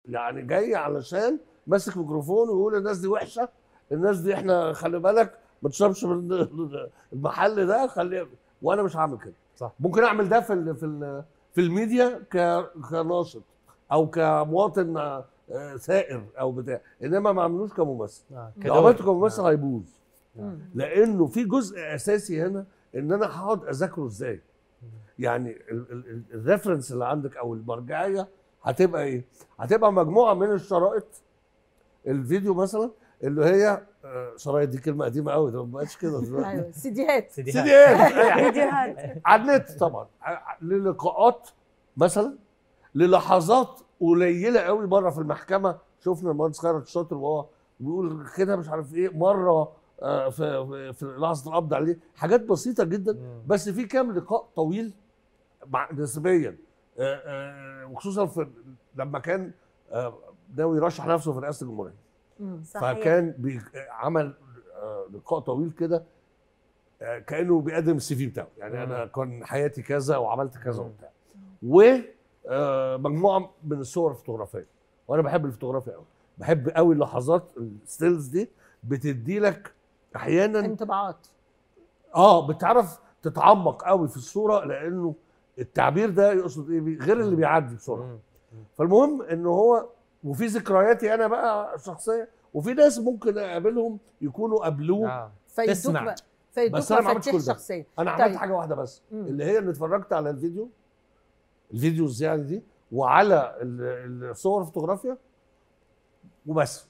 يعني جاي علشان ماسك ميكروفون ويقول الناس دي وحشه الناس دي احنا خلي بالك ما تشربش من المحل ده خلي وانا مش هعمل كده صح. ممكن اعمل ده في ال في ال في الميديا ك كناشط او كمواطن آه، ثائر او بتاع انما ما اعملوش كممثل آه، لو كدور. عملته كممثل هيبوظ مم. لانه في جزء اساسي هنا ان انا هقعد اذاكره ازاي يعني ال- ال- ال- الريفرنس اللي عندك او المرجعيه هتبقى ايه هتبقى مجموعه من الشرائط الفيديو مثلا اللي هي آه، شرايط دي كلمه قديمه قوي ده ما بقتش كده دلوقتي ايوه سيديهات سيديهات. سيديات فيديوهات على النت طبعا ع- للقاءات مثلا للحظات قليله قوي مره في المحكمه شفنا المهندس خيرت الشاطر وهو بيقول كده مش عارف ايه مره آه، في في- في لحظه القبض عليه حاجات بسيطه جدا مم. بس في كام لقاء طويل مع نسبيا آه، آه، وخصوصا في لما كان آه، ناوي يرشح نفسه في رئاسه الجمهوريه مم. صحيح فكان بي- عمل آه، لقاء طويل كده آه، كانه بيقدم السي في بتاعه يعني انا كان حياتي كذا وعملت كذا مم. وبتاع ومجموعه من الصور الفوتوغرافيه وانا بحب الفوتوغرافيا قوي بحب قوي اللحظات الستيلز دي بتدي لك احيانا انطباعات اه بتعرف تتعمق قوي في الصوره لانه التعبير ده يقصد ايه بيه؟ غير اللي بيعدي بسرعه مم. فالمهم ان هو وفي ذكرياتي انا بقى شخصيه وفي ناس ممكن اقابلهم يكونوا قابلوه آه. فيدوك تسمع. بقى فيدوك بس أنا ما عملتش مفاتيح كل ده. شخصيه انا عملت طيب. حاجه واحده بس مم. اللي هي اللي اتفرجت على الفيديو الفيديوز يعني دي وعلى ال- الصور الفوتوغرافيا وبس